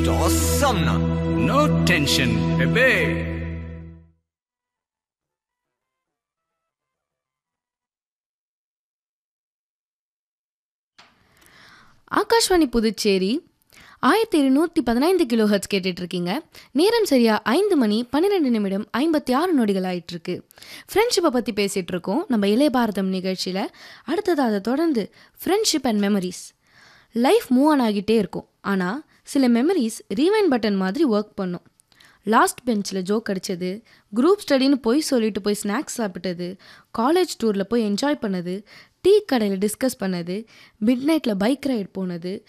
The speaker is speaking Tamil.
awesome now. No tension, bebe. Akashvani Puducherry ஆயிரத்தி இருநூற்றி பதினைந்து கிலோ ஹெர்ட்ஸ் கேட்டுட்டு இருக்கீங்க நேரம் சரியா ஐந்து மணி பன்னிரெண்டு நிமிடம் ஐம்பத்தி ஆறு நொடிகள் ஆயிட்டு இருக்கு ஃப்ரெண்ட்ஷிப்பை பற்றி பேசிகிட்டு இருக்கோம் நம்ம இளைய பாரதம் நிகழ்ச்சியில் அடுத்தது அதை தொடர்ந்து friendship and memories life move on ஆகிட்டே இருக்கும் ஆனால் சில மெமரிஸ் ரீவைண்ட் பட்டன் மாதிரி ஒர்க் பண்ணும் லாஸ்ட் பெஞ்சில் ஜோக் அடித்தது குரூப் ஸ்டடின்னு போய் சொல்லிட்டு போய் ஸ்நாக்ஸ் சாப்பிட்டது காலேஜ் டூரில் போய் என்ஜாய் பண்ணது டீ கடையில் டிஸ்கஸ் பண்ணது மிட் நைட்டில் பைக் ரைட் போனது